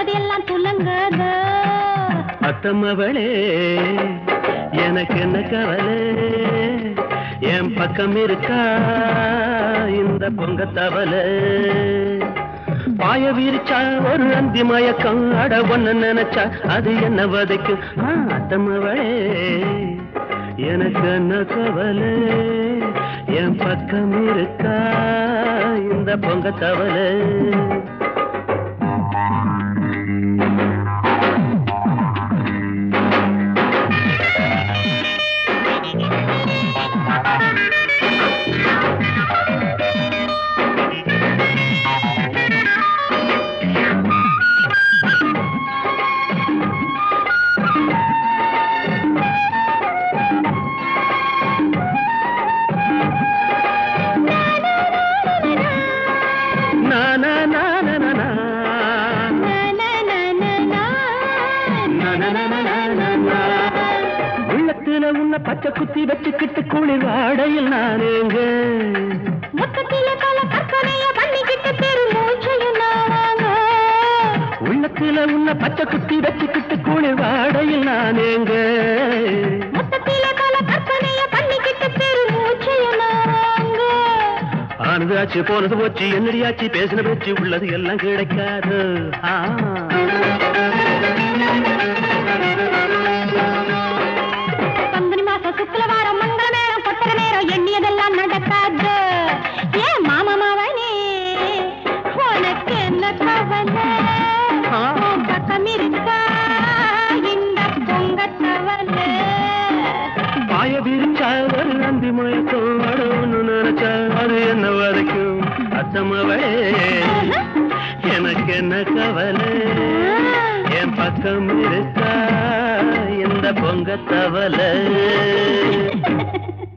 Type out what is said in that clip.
மனதெல்லாம் துலங்குதோ அத்தம்மவளே எனக்கு என்ன கவலை என் பக்கம் இருக்கா இந்த பொங்க தவளை பாய விரிச்சா ஒரு அந்தி மயக்கம் அட ஒண்ணு நினைச்சா அது என்ன வதைக்கும் ஆ, அத்தம்மவளே எனக்கு என்ன கவலை என் பக்கம் இருக்கா இந்த பொங்க தவளை நா நா நா நா நா நா. நா, நா, நா, நா, நா, நா, நா. உள்ளத்துல உன்னை பச்சை குத்தி வச்சுக்கிட்டு குளிர் வாடையில் நானேங்க முத்தத்தில பல கற்பனைய பண்ணிக்கிட்டு பெருமூச்சையும் நானாங்க உள்ளத்துல உன்னை பச்சை குத்தி வச்சுக்கிட்டு குளிர் வாடையில் நானேங்க முத்தத்தில பல கற்பனைய பண்ணிக்கிட்டு பெருமூச்சையும் நானாங்க ஆனது ஆச்சு போனது போச்சு என்னடியாச்சு பேசின பேச்சு உள்ளது எல்லாம் கிடைக்காது ஆ. பங்குனி மாசம் சுக்லவாரம் மங்கள நேரம் கொட்டர நேரம் எண்ணியதெல்லாம் நடக்காது ஏன் மாமா மாவனே உனக்கு என்ன கவலை ஆ. உன் பக்கம் இருக்கா இந்த பொங்க தவலை பாய விரிச்சா ஒரு அந்தி மயக்கம் அடோன்னு நினைச்சா அது என்ன வரைக்கும் அத்தமவளே எனக்கு என்ன கவலை என் பக்கம் இருக்கா இந்த பொங்க தவலை